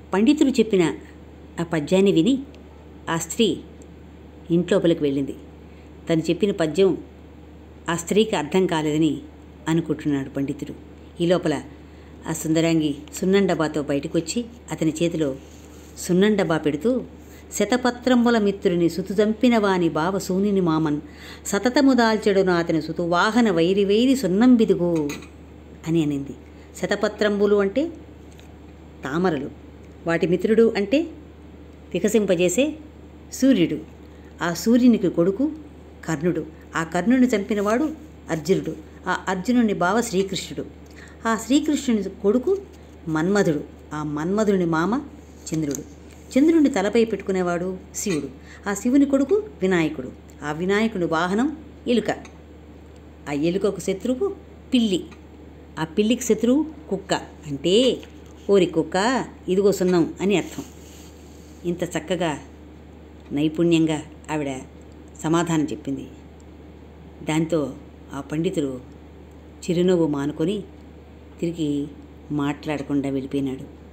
పండితుడు చెప్పిన ఆ పద్యాన్ని విని ఆ స్త్రీ ఇంట్లోపలికి వెళ్ళింది తను చెప్పిన పద్యం ఆ స్త్రీకి అర్థం కాలేదని అనుకుంటున్నాడు పండితుడు ఈ లోపల ఆ సుందరాంగి సున్నం డబ్బాతో బయటకు వచ్చి అతని చేతిలో సున్నం డబ్బా పెడుతూ శతపత్రంబుల మిత్రుని సుతుదంపిన వాని బావ సూనిని మామన్ సతతము దాల్చెడును అతని సుతు వాహన వైరి వైరి సున్నం బిదుగు అని అనింది శతపత్రంబులు అంటే తామరలు వాటి మిత్రుడు అంటే వికసింపజేసే సూర్యుడు ఆ సూర్యునికి కొడుకు కర్ణుడు ఆ కర్ణుని చంపినవాడు అర్జునుడు ఆ అర్జునుని బావ శ్రీకృష్ణుడు ఆ శ్రీకృష్ణుని కొడుకు మన్మధుడు ఆ మన్మధుని మామ చంద్రుడు చంద్రుడిని తలపై పెట్టుకునేవాడు శివుడు ఆ శివుని కొడుకు వినాయకుడు ఆ వినాయకుడి వాహనం ఎలుక ఆ ఎలుకకు శత్రువు పిల్లి ఆ పిల్లికి శత్రువు కుక్క అంటే ఓరి కుక్క ఇదిగో సున్నం అని అర్థం ఇంత చక్కగా నైపుణ్యంగా ఆవిడ సమాధానం చెప్పింది దాంతో ఆ పండితుడు చిరునవ్వు మానుకొని తిరిగి మాట్లాడకుండా వెళ్ళిపోయినాడు